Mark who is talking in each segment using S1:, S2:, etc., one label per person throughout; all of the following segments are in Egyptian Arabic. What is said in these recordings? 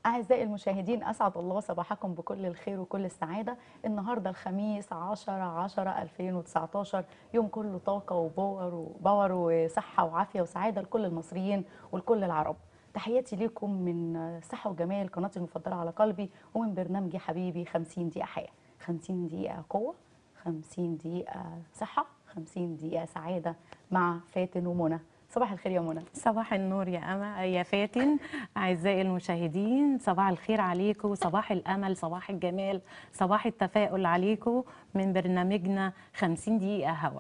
S1: أعزائي المشاهدين أسعد الله صباحكم بكل الخير وكل السعادة النهاردة الخميس 10 10 2019 يوم كله طاقة وباور وباور وصحة وعافية وسعادة لكل المصريين ولكل العرب تحياتي ليكم من صحة وجمال قناتي المفضلة على قلبي ومن برنامجي حبيبي 50 دقيقة حياة 50 دقيقة قوة 50 دقيقة صحة 50 دقيقة سعادة مع فاتن ومنى صباح الخير يا منى
S2: صباح النور يا أما يا فاتن أعزائي المشاهدين صباح الخير عليكم صباح الأمل صباح الجمال صباح التفاؤل عليكم من برنامجنا 50 دقيقة هوا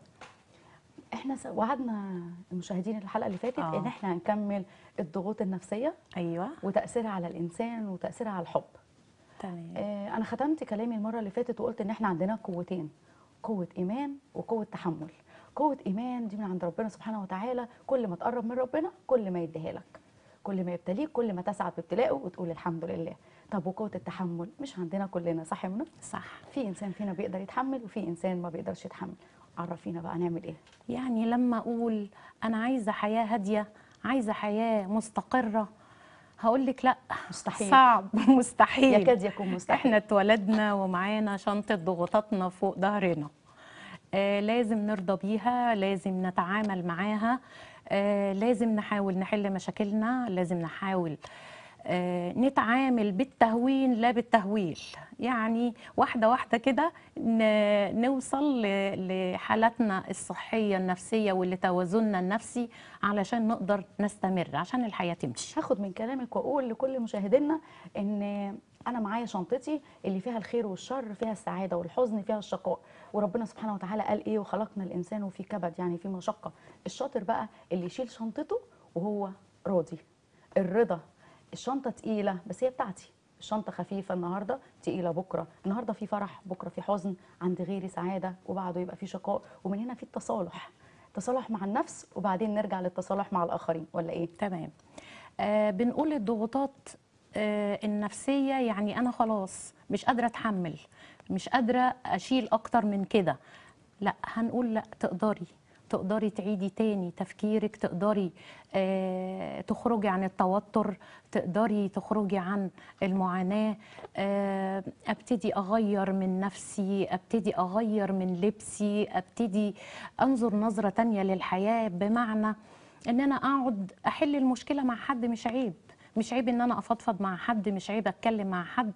S1: احنا س- وعدنا المشاهدين الحلقة اللي فاتت
S2: آه.
S1: ان احنا هنكمل الضغوط النفسية
S2: أيوة
S1: وتأثيرها على الإنسان وتأثيرها على الحب
S2: تمام
S1: آه، أنا ختمت كلامي المرة اللي فاتت وقلت إن إحنا عندنا قوتين قوة إيمان وقوة تحمل قوة إيمان دي من عند ربنا سبحانه وتعالى كل ما تقرب من ربنا كل ما يديها لك كل ما يبتليك كل ما تسعد بابتلائه وتقول الحمد لله طب وقوة التحمل مش عندنا كلنا صح يا منى؟
S2: صح
S1: في إنسان فينا بيقدر يتحمل وفي إنسان ما بيقدرش يتحمل عرفينا بقى نعمل إيه
S2: يعني لما أقول أنا عايزة حياة هادية عايزة حياة مستقرة هقول لك لا
S1: مستحيل.
S2: صعب مستحيل
S1: يكاد يكون مستحيل
S2: احنا اتولدنا ومعانا شنطة ضغوطاتنا فوق ظهرنا آه لازم نرضى بيها لازم نتعامل معاها آه لازم نحاول نحل مشاكلنا لازم نحاول آه نتعامل بالتهوين لا بالتهويل يعني واحدة واحدة كده ن- نوصل ل- لحالتنا الصحية النفسية ولتوازننا النفسي علشان نقدر نستمر عشان الحياة تمشي
S1: هاخد من كلامك واقول لكل مشاهدينا ان انا معايا شنطتي اللي فيها الخير والشر فيها السعاده والحزن فيها الشقاء وربنا سبحانه وتعالى قال ايه وخلقنا الانسان وفي كبد يعني في مشقه الشاطر بقى اللي يشيل شنطته وهو راضي الرضا الشنطه تقيله بس هي بتاعتي الشنطه خفيفه النهارده تقيله بكره النهارده في فرح بكره في حزن عند غيري سعاده وبعده يبقى في شقاء ومن هنا في التصالح تصالح مع النفس وبعدين نرجع للتصالح مع الاخرين ولا ايه
S2: تمام آه بنقول الضغوطات آه النفسية يعني أنا خلاص مش قادرة أتحمل مش قادرة أشيل أكتر من كده لا هنقول لا تقدري تقدري تعيدي تاني تفكيرك تقدري آه تخرجي عن التوتر تقدري تخرجي عن المعاناة آه ابتدي أغير من نفسي ابتدي أغير من لبسي ابتدي أنظر نظرة تانية للحياة بمعنى ان انا اقعد احل المشكله مع حد مش عيب مش عيب ان انا افضفض مع حد مش عيب اتكلم مع حد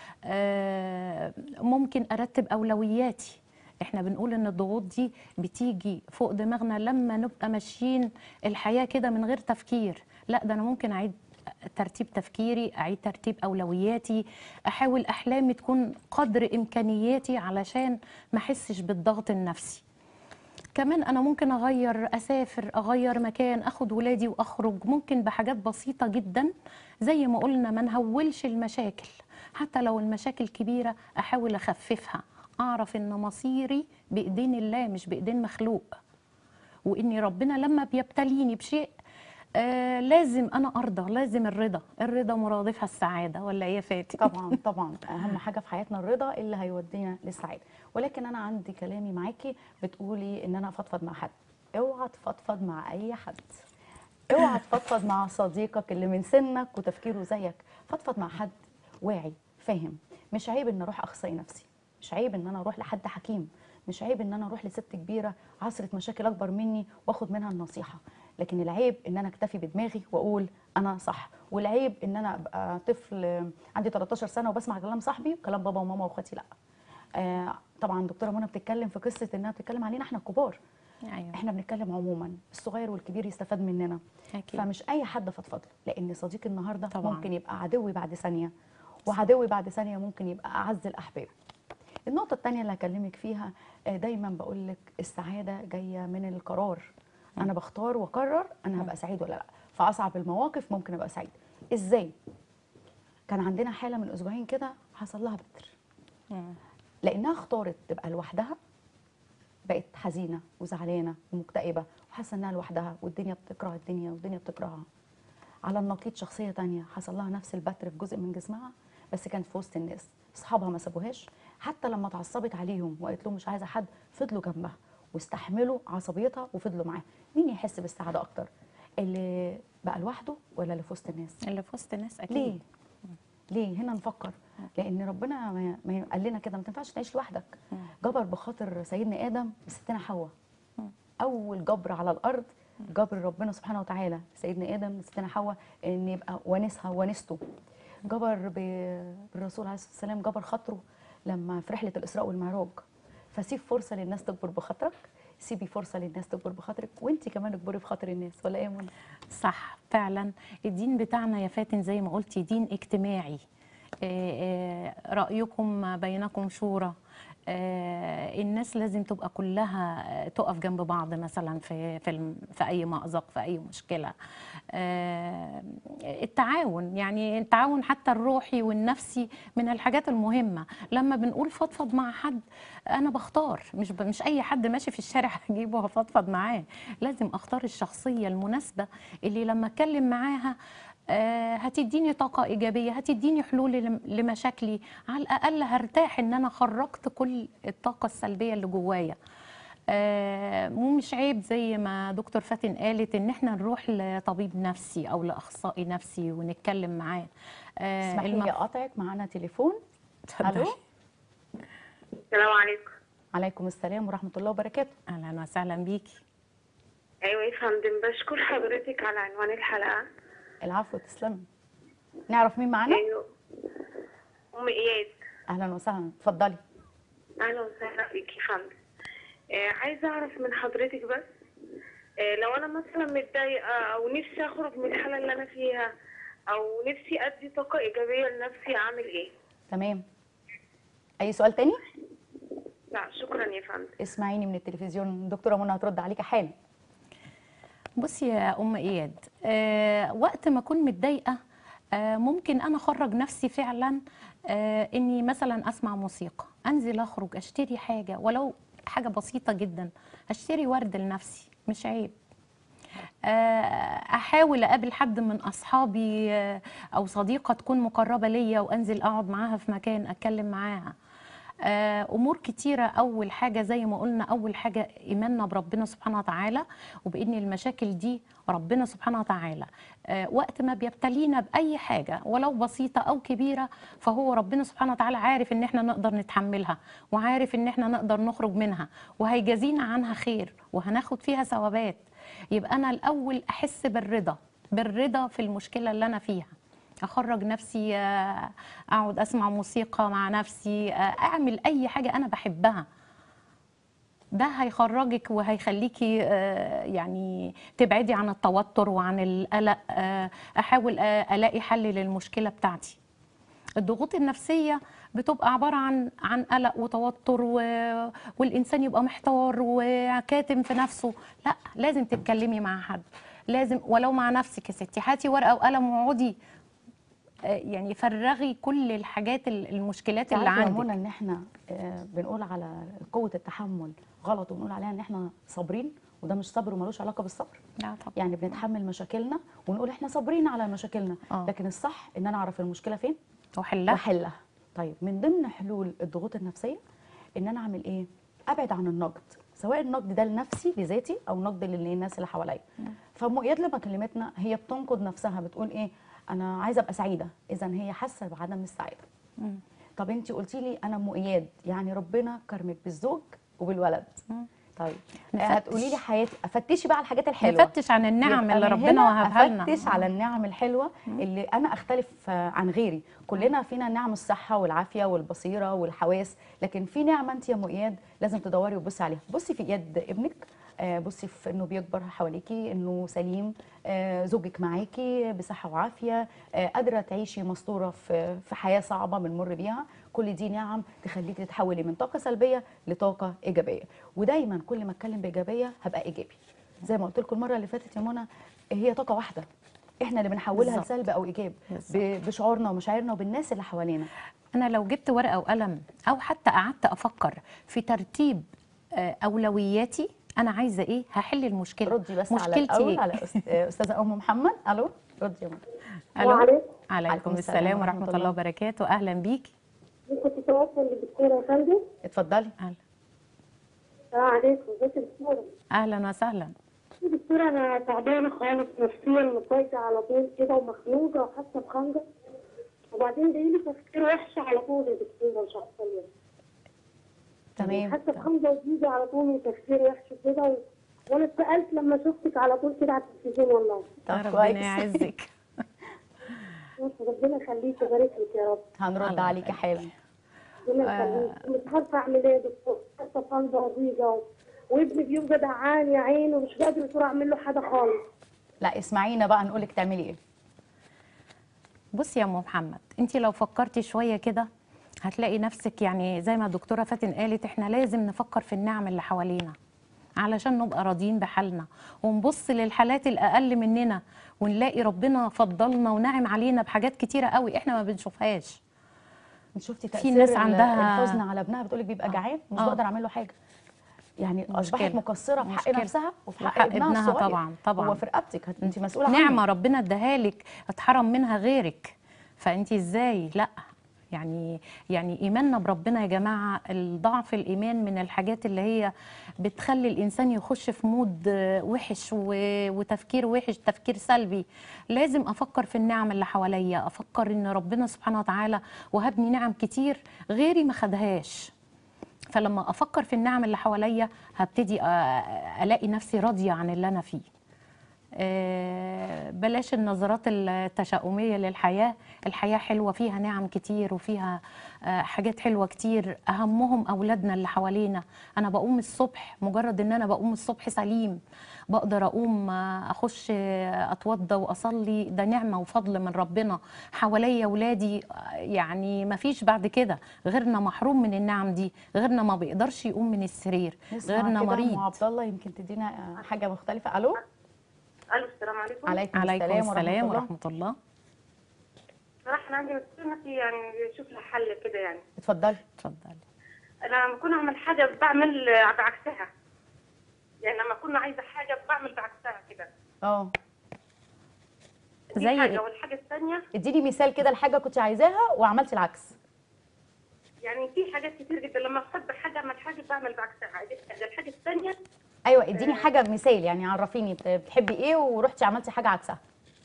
S2: آه، ممكن ارتب اولوياتي احنا بنقول ان الضغوط دي بتيجي فوق دماغنا لما نبقى ماشيين الحياه كده من غير تفكير لا ده انا ممكن اعيد ترتيب تفكيري اعيد ترتيب اولوياتي احاول احلامي تكون قدر امكانياتي علشان ما احسش بالضغط النفسي كمان انا ممكن اغير اسافر اغير مكان اخد ولادي واخرج ممكن بحاجات بسيطه جدا زي ما قلنا ما نهولش المشاكل حتى لو المشاكل كبيره احاول اخففها اعرف ان مصيري بايدين الله مش بايدين مخلوق واني ربنا لما بيبتليني بشيء آه لازم انا ارضى لازم الرضا الرضا مرادفها السعاده ولا ايه يا فاتن
S1: طبعا طبعا اهم حاجه في حياتنا الرضا اللي هيودينا للسعاده ولكن انا عندي كلامي معاكي بتقولي ان انا افضفض مع حد اوعى تفضفض مع اي حد اوعى تفضفض مع صديقك اللي من سنك وتفكيره زيك فضفض مع حد واعي فاهم مش عيب ان اروح اخصائي نفسي مش عيب ان انا اروح لحد حكيم مش عيب ان انا اروح لست كبيره عصرت مشاكل اكبر مني واخد منها النصيحه لكن العيب ان انا اكتفي بدماغي واقول انا صح والعيب ان انا ابقى طفل عندي 13 سنه وبسمع كلام صاحبي وكلام بابا وماما واخواتي لا آه طبعا دكتوره منى بتتكلم في قصه انها بتتكلم علينا احنا الكبار
S2: ايوه
S1: احنا بنتكلم عموما الصغير والكبير يستفاد مننا
S2: اكيد
S1: فمش اي حد فضفض له لان صديقي النهارده
S2: طبعاً.
S1: ممكن يبقى عدوي بعد ثانيه وعدوي بعد ثانيه ممكن يبقى اعز الاحباب النقطه الثانيه اللي هكلمك فيها آه، دايما بقول لك السعاده جايه من القرار انا بختار واقرر انا هبقى سعيد ولا لا في اصعب المواقف ممكن ابقى سعيد ازاي كان عندنا حاله من اسبوعين كده حصل لها بتر
S2: مم.
S1: لانها اختارت تبقى لوحدها بقت حزينه وزعلانه ومكتئبه وحاسه انها لوحدها والدنيا بتكره الدنيا والدنيا بتكرهها على النقيض شخصيه تانية حصل لها نفس البتر في جزء من جسمها بس كانت في وسط الناس اصحابها ما سابوهاش حتى لما اتعصبت عليهم وقالت لهم مش عايزه حد فضلوا جنبها واستحملوا عصبيتها وفضلوا معاها مين يحس بالسعاده اكتر اللي بقى لوحده ولا اللي في وسط الناس
S2: اللي في وسط الناس اكيد
S1: ليه ليه هنا نفكر لان ربنا ما ما قال لنا كده ما تنفعش تعيش لوحدك جبر بخاطر سيدنا ادم وستنا حواء اول جبر على الارض جبر ربنا سبحانه وتعالى سيدنا ادم ستنا حواء ان يبقى وانسها وانسته جبر ب- بالرسول عليه الصلاه والسلام جبر خاطره لما في رحله الاسراء والمعراج فسيب فرصه للناس تكبر بخاطرك سيبي فرصه للناس تكبر بخاطرك وانت كمان اكبري بخاطر الناس ولا ايه يا منى
S2: صح فعلا الدين بتاعنا يا فاتن زي ما قلتي دين اجتماعي آه، آه، رأيكم بينكم شورى آه، الناس لازم تبقى كلها آه، تقف جنب بعض مثلا في في الم- في اي مأزق في اي مشكله آه، التعاون يعني التعاون حتى الروحي والنفسي من الحاجات المهمه لما بنقول فضفض مع حد انا بختار مش ب... مش اي حد ماشي في الشارع هجيبه وهفضفض معاه لازم اختار الشخصيه المناسبه اللي لما اتكلم معاها آه، هتديني طاقة إيجابية هتديني حلول لم- لمشاكلي على الأقل هرتاح إن أنا خرجت كل الطاقة السلبية اللي جوايا آه، ومش عيب زي ما دكتور فاتن قالت إن إحنا نروح لطبيب نفسي أو لأخصائي نفسي ونتكلم معاه آه،
S1: اسمحي
S2: الم-
S1: لي اقاطعك معانا تليفون
S2: اتفضلي.
S1: الو
S3: السلام عليكم
S1: عليكم السلام ورحمه الله وبركاته
S2: أهلا وسهلا بيكي
S3: ايوه يا فندم بشكر حضرتك على عنوان الحلقه
S1: العفو تسلمي نعرف مين معانا
S3: ايوه ام اياد
S1: اهلا وسهلا اتفضلي
S3: اهلا وسهلا بيك يا فندم آه عايزه اعرف من حضرتك بس آه لو انا مثلا متضايقه او نفسي اخرج من الحاله اللي انا فيها او نفسي ادي طاقه ايجابيه لنفسي اعمل ايه
S1: تمام اي سؤال تاني
S3: لا شكرا يا فندم
S1: اسمعيني من التلفزيون دكتوره منى هترد عليكي حالا
S2: بصي يا ام اياد آه وقت ما اكون متضايقه آه ممكن انا اخرج نفسي فعلا آه اني مثلا اسمع موسيقى انزل اخرج اشتري حاجه ولو حاجه بسيطه جدا اشتري ورد لنفسي مش عيب آه، احاول اقابل حد من اصحابي آه، او صديقه تكون مقربه ليا وانزل اقعد معاها في مكان اتكلم معاها آه، امور كتيره اول حاجه زي ما قلنا اول حاجه ايماننا بربنا سبحانه وتعالى وبان المشاكل دي ربنا سبحانه وتعالى آه، وقت ما بيبتلينا باي حاجه ولو بسيطه او كبيره فهو ربنا سبحانه وتعالى عارف ان احنا نقدر نتحملها وعارف ان احنا نقدر نخرج منها وهيجازينا عنها خير وهناخد فيها ثوابات يبقى انا الاول احس بالرضا بالرضا في المشكله اللي انا فيها اخرج نفسي آه، اقعد اسمع موسيقى مع نفسي آه، اعمل اي حاجه انا بحبها ده هيخرجك وهيخليكي آه، يعني تبعدي عن التوتر وعن القلق آه، احاول آه، الاقي حل للمشكله بتاعتي الضغوط النفسيه بتبقى عباره عن عن قلق وتوتر و... والانسان يبقى محتار وكاتم في نفسه لا لازم تتكلمي مع حد لازم ولو مع نفسك يا ستي هاتي ورقه وقلم واقعدي آه، يعني فرغي كل الحاجات ال- المشكلات اللي
S1: تعرفي يا
S2: عندك
S1: منى ان احنا آه، بنقول على قوه التحمل غلط وبنقول عليها ان احنا صابرين وده مش صبر وملوش علاقه بالصبر
S2: لا طبعا
S1: يعني بنتحمل مشاكلنا ونقول احنا صابرين على مشاكلنا
S2: آه.
S1: لكن الصح ان انا اعرف المشكله فين
S2: وحلها
S1: واحلها طيب من ضمن حلول الضغوط النفسيه ان انا اعمل ايه ابعد عن النقد سواء النقد ده لنفسي لذاتي او نقد للناس اللي حواليا فمؤيد لما كلمتنا هي بتنقد نفسها بتقول ايه انا عايزه ابقى سعيده اذا هي حاسه بعدم السعاده
S2: مم.
S1: طب انت قلتي لي انا مؤيد يعني ربنا كرمك بالزوج وبالولد
S2: مم.
S1: طيب
S2: نفتش.
S1: هتقولي لي حياتي افتشي بقى على الحاجات الحلوه
S2: نفتش عن النعم
S1: يبقى
S2: اللي
S1: من
S2: ربنا
S1: هنا
S2: وهبها لنا
S1: افتش على النعم الحلوه اللي انا اختلف آه، عن غيري كلنا فينا نعم الصحه والعافيه والبصيره والحواس لكن في نعمه انت يا مؤياد لازم تدوري وتبصي عليها بصي في يد ابنك آه، بصي في انه بيكبر حواليكي انه سليم آه، زوجك معاكي بصحه وعافيه آه، قادره تعيشي مستوره في في حياه صعبه بنمر بيها كل دي نعم تخليكي تتحولي من طاقه سلبيه لطاقه ايجابيه ودايما كل ما اتكلم بايجابيه هبقى ايجابي زي ما قلت لكم المره اللي فاتت يا منى هي طاقه واحده احنا اللي بنحولها
S2: بالظبط.
S1: لسلب او ايجاب
S2: بالظبط.
S1: ب- بشعورنا ومشاعرنا وبالناس اللي حوالينا
S2: انا لو جبت ورقه وقلم او حتى قعدت افكر في ترتيب آه، اولوياتي انا عايزه ايه هحل المشكله
S1: ردي بس على
S2: مشكلتي
S1: الاول
S2: إيه؟
S1: على أس- استاذه ام محمد الو ردي يا منى
S2: الو
S3: وعليكم.
S2: عليكم السلام ورحمه الله وبركاته اهلا بيكي
S3: كنت تواصل للدكتوره يا فندم
S1: اتفضلي
S2: اهلا
S3: السلام عليكم ازيك يا دكتوره
S2: اهلا وسهلا
S3: يا دكتوره انا تعبانه خالص نفسيا متضايقه على طول كده ومخنوقه وحاسه بخنقه
S4: وبعدين جايلي تفكير وحش على طول يا دكتوره مش عارفه ليه
S1: تمام
S4: حاسه بحمزه وجيزه على طول وتفكير وحش كده و... وانا اتسالت لما شفتك على طول كده على التلفزيون والله
S1: طب
S2: ربنا
S1: كويس
S2: يعزك
S4: ربنا يخليك ويبارك لك يا رب
S1: هنرد
S2: الله
S1: عليكي حالا
S4: ربنا يخليك مش عارفه اعمل ايه يا دكتور حاسه بحمزه وجيزه و... وابني بيبقى دعان يا عيني ومش قادر يصير اعمل له حاجه خالص
S1: لا اسمعينا بقى نقولك تعملي ايه
S2: بصي يا ام محمد انت لو فكرتي شويه كده هتلاقي نفسك يعني زي ما الدكتوره فاتن قالت احنا لازم نفكر في النعم اللي حوالينا علشان نبقى راضيين بحالنا ونبص للحالات الاقل مننا ونلاقي ربنا فضلنا ونعم علينا بحاجات كتيره قوي احنا ما بنشوفهاش
S1: انت شفتي
S2: في
S1: تاثير
S2: ناس
S1: ال-
S2: عندها-
S1: الحزن على ابنها بتقولك بيبقى جعان مش
S2: آه.
S1: بقدر اعمل له حاجه يعني اصبحت
S2: مشكلة.
S1: مقصره في حق
S2: مشكلة.
S1: نفسها وفي حق,
S2: وحق
S1: ابنها,
S2: ابنها
S1: الصغير
S2: طبعاً، طبعاً.
S1: هو في رقبتك هت- انت مسؤوله عنه
S2: نعمه ربنا اداها لك اتحرم منها غيرك فانت ازاي لا يعني يعني ايماننا بربنا يا جماعه الضعف الايمان من الحاجات اللي هي بتخلي الانسان يخش في مود آه، وحش و- وتفكير وحش تفكير سلبي لازم افكر في النعم اللي حواليا افكر ان ربنا سبحانه وتعالى وهبني نعم كتير غيري ما خدهاش فلما افكر في النعم اللي حواليا هبتدي آه، الاقي نفسي راضيه عن اللي انا فيه آه، بلاش النظرات التشاؤمية للحياة الحياة حلوة فيها نعم كتير وفيها آه، حاجات حلوة كتير أهمهم أولادنا اللي حوالينا أنا بقوم الصبح مجرد أن أنا بقوم الصبح سليم بقدر أقوم آه، أخش آه، أتوضى وأصلي ده نعمة وفضل من ربنا حواليا ولادي آه، يعني ما فيش بعد كده غيرنا محروم من النعم دي غيرنا ما بيقدرش يقوم من السرير
S1: نسمع
S2: غيرنا
S1: كده
S2: مريض
S1: ام عبد الله يمكن تدينا آه، حاجه مختلفه الو
S3: الو السلام عليكم
S1: عليكم,
S2: عليكم
S1: السلام,
S2: السلام
S1: ورحمه الله
S2: ورحمة الله
S3: صراحه انا عندي مشكله نفسي يعني اشوف لها حل كده يعني
S1: اتفضلي
S2: اتفضلي
S3: انا لما اكون اعمل حاجه بعمل بعكسها يعني لما اكون عايزه حاجه بعمل بعكسها كده
S1: اه
S3: دي
S2: زي
S3: حاجه
S2: إيه؟
S3: والحاجه الثانيه
S1: اديني مثال كده لحاجه كنت عايزاها وعملتي العكس
S3: يعني في حاجات كتير جدا لما بحب حاجه اعمل حاجه بعمل بعكسها دي حاجه الحاجه الثانيه
S1: ايوه اديني حاجه مثال يعني عرفيني بت- بتحبي ايه ورحتي عملتي حاجه عكسها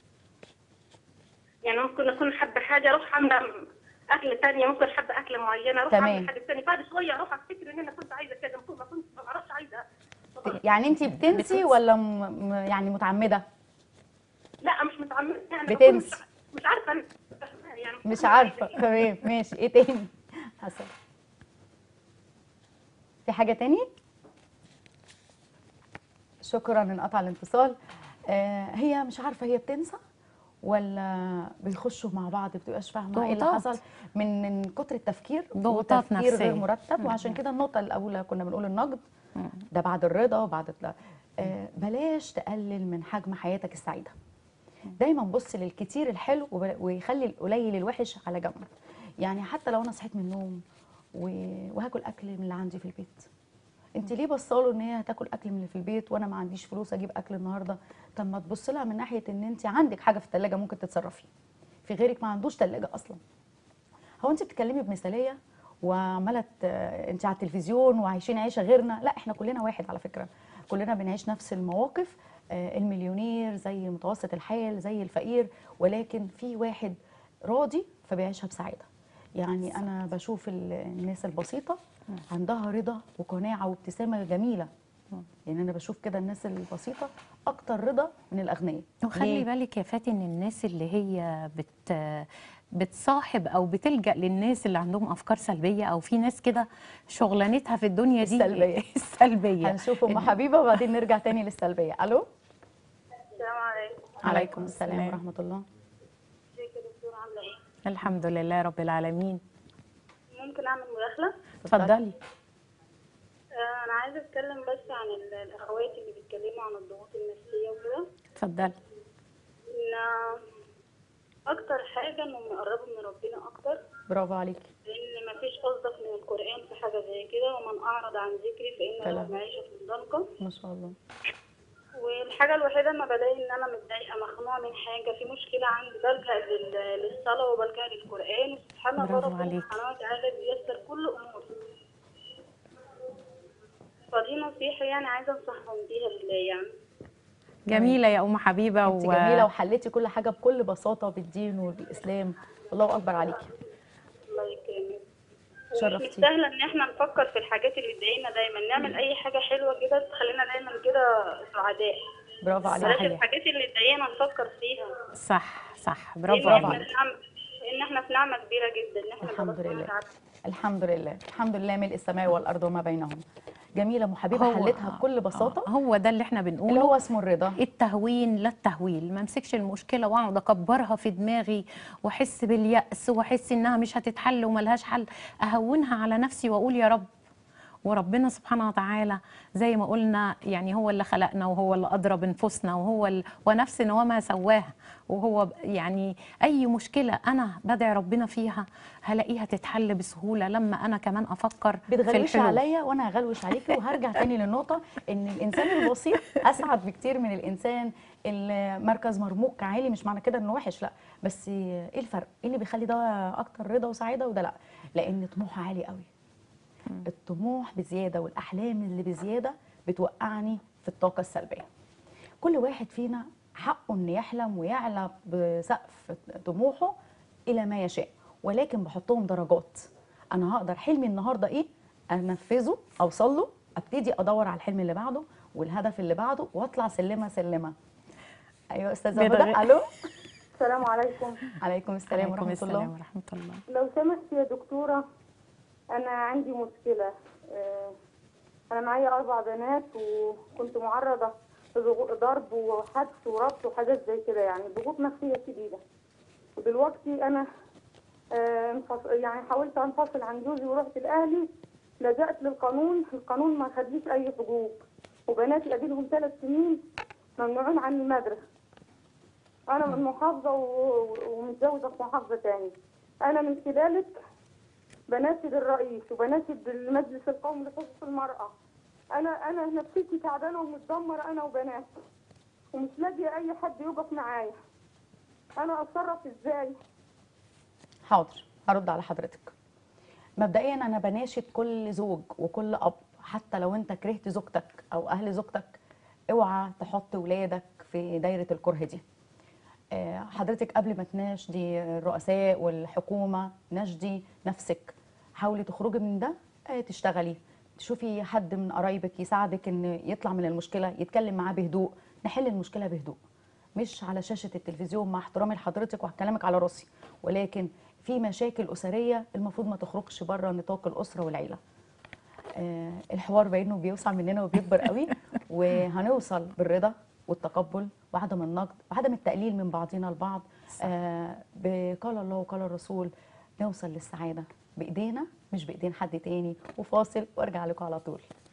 S3: يعني ممكن اكون حابه حاجه اروح عامله اكله ثانيه ممكن حابه اكله معينه اروح
S1: تمام.
S3: اعمل حاجه ثانيه بعد شويه اروح افتكر ان انا كنت عايزه كذا ممكن ما كنت ما اعرفش عايزه
S1: يعني انت بتنسي ولا م... م- يعني متعمده
S3: لا مش متعمده يعني بكون
S1: بتنسي.
S3: مش, مش عارفه أنا- يعني
S1: مش
S3: بكون
S1: عارفه
S3: عايزة إيه.
S1: تمام ماشي ايه تاني حسن في حاجه تاني شكرا انقطع الاتصال آه هي مش عارفه هي بتنسى ولا بيخشوا مع بعض بتبقاش فاهمه ايه اللي
S2: ضغوطات.
S1: حصل من من كتر التفكير
S2: ضغوطات
S1: وتفكير غير
S2: نفسية.
S1: مرتب وعشان كده النقطه الاولى كنا بنقول النقد ده بعد الرضا وبعد ال- آه بلاش تقلل من حجم حياتك السعيده دايما بص للكتير الحلو وب- ويخلي القليل الوحش على جنب يعني حتى لو انا صحيت من النوم و- وهاكل اكل من اللي عندي في البيت انت ليه بصاله ان هي هتاكل اكل من اللي في البيت وانا ما عنديش فلوس اجيب اكل النهارده طب ما تبص لها من ناحيه ان انت عندك حاجه في الثلاجه ممكن تتصرفي في غيرك ما عندوش ثلاجه اصلا هو انت بتتكلمي بمثاليه وعماله ت- انت على التلفزيون وعايشين عيشه غيرنا لا احنا كلنا واحد على فكره كلنا بنعيش نفس المواقف آه، المليونير زي متوسط الحال زي الفقير ولكن في واحد راضي فبيعيشها بسعاده يعني انا بشوف ال- الناس البسيطه عندها رضا وقناعه وابتسامه جميله يعني انا بشوف كده الناس البسيطه اكتر رضا من الاغنياء
S2: وخلي
S1: ليه؟
S2: بالك يا فاتن الناس اللي هي بت بتصاحب او بتلجا للناس اللي عندهم افكار سلبيه او في ناس كده شغلانتها في الدنيا دي
S1: السلبية.
S2: السلبيه
S1: هنشوف ام حبيبه وبعدين نرجع تاني للسلبيه الو
S3: السلام عليكم
S1: عليكم السلام ورحمه الله
S3: ازيك يا دكتور عامله ايه؟
S2: الحمد لله رب العالمين
S3: ممكن اعمل مداخله؟
S2: اتفضلي
S3: آه، انا عايزه اتكلم بس عن ال- الاخوات اللي بيتكلموا عن الضغوط النفسيه وكده
S2: اتفضلي
S3: ان اكتر حاجه انهم يقربوا من ربنا اكتر
S1: برافو عليكي
S3: لان مفيش اصدق من القران في حاجه زي كده ومن اعرض عن ذكري فان له
S1: كلام.
S3: معيشه في ضنكا
S1: ما شاء الله
S3: والحاجه الوحيده لما بلاقي ان انا متضايقه مخنوقه من حاجه في مشكله عندي بلجا لل- للصلاه وبلجا للقران وسبحان الله
S2: برافو
S3: ربنا
S2: عليك.
S3: سبحانه وتعالى بيسر كل امور فدي نصيحه يعني عايزه انصحهم بيها لله يعني
S2: جميله يا ام حبيبه
S1: انت جميله وحليتي كل حاجه بكل بساطه بالدين وبالاسلام الله اكبر عليكي
S5: الله يكرمك
S1: شرفتي.
S5: مش سهلة ان احنا نفكر في الحاجات اللي تضايقنا دايما نعمل اي حاجة حلوة كده تخلينا دايما كده سعداء
S1: برافو
S5: بلاش
S1: عليكي
S5: الحاجات اللي تضايقنا نفكر فيها
S2: صح صح
S5: لان
S2: برافو
S5: احنا
S2: عليك
S5: في نعمة ان احنا في نعمة كبيرة جدا ان احنا
S1: الحمد
S5: ربنا
S1: لله.
S5: يتعافى.
S1: الحمد لله الحمد لله ملء السماء والارض وما بينهم جميله ام حبيبه حلتها بكل بساطه
S2: هو ده اللي احنا بنقوله
S1: اللي هو اسمه الرضا
S2: التهوين لا التهويل ما امسكش المشكله واقعد اكبرها في دماغي واحس باليأس واحس انها مش هتتحل وملهاش حل اهونها على نفسي واقول يا رب وربنا سبحانه وتعالى زي ما قلنا يعني هو اللي خلقنا وهو اللي أدرى بنفوسنا وهو ال... ونفس وما سواها وهو ب- يعني أي مشكلة أنا بدعي ربنا فيها هلاقيها تتحل بسهولة لما أنا كمان أفكر في
S1: بتغلوش
S2: الحلول
S1: عليا وانا هغلوش عليكي وهرجع تاني للنقطه ان الانسان البسيط اسعد بكتير من الانسان اللي مركز مرموق عالي مش معنى كده انه وحش لا بس ايه الفرق ايه اللي بيخلي ده اكتر رضا وسعاده وده لا لان طموحه عالي قوي الطموح بزياده والاحلام اللي بزياده بتوقعني في الطاقه السلبيه كل واحد فينا حقه انه يحلم ويعلى بسقف طموحه الى ما يشاء ولكن بحطهم درجات انا هقدر حلمي النهارده ايه انفذه اوصل له ابتدي ادور على الحلم اللي بعده والهدف اللي بعده واطلع سلمه سلمه ايوه استاذه
S2: بيضغط.
S1: هدى الو
S4: السلام عليكم
S1: عليكم السلام
S2: عليكم
S1: ورحمه
S2: السلام
S1: الله
S2: ورحمة الله
S4: لو سمحت يا دكتورة أنا عندي مشكلة آه، أنا معايا أربع بنات وكنت معرضة لضرب وحبس وربط وحاجات زي كده يعني ضغوط نفسية شديدة ودلوقتي أنا آه، انفص- يعني حاولت أنفصل عن جوزي ورحت الأهلي لجأت للقانون القانون ما خدليش أي حقوق وبناتي أديلهم ثلاث سنين ممنوعين عن المدرسة أنا من محافظة و- ومتجوزة في محافظة تانية أنا من خلالك بناشد الرئيس وبناشد المجلس القومي لحقوق المرأة أنا أنا نفسيتي تعبانة ومتدمرة أنا وبناتي ومش لاقية أي حد يقف معايا أنا أتصرف إزاي؟
S1: حاضر هرد على حضرتك مبدئيا انا بناشد كل زوج وكل اب حتى لو انت كرهت زوجتك او اهل زوجتك اوعى تحط ولادك في دايره الكره دي آه، حضرتك قبل ما تناشدي الرؤساء والحكومه ناشدي نفسك حاولي تخرجي من ده آه، تشتغلي تشوفي حد من قرايبك يساعدك ان يطلع من المشكله يتكلم معاه بهدوء نحل المشكله بهدوء مش على شاشه التلفزيون مع احترامي لحضرتك وهكلمك على راسي ولكن في مشاكل اسريه المفروض ما تخرجش بره نطاق الاسره والعيله آه، الحوار بانه بيوسع مننا وبيكبر قوي وهنوصل بالرضا والتقبل وعدم النقد وعدم التقليل من بعضنا البعض آه، بقال الله وقال الرسول نوصل للسعاده بايدينا مش بايدين حد تاني وفاصل وارجع لكم على طول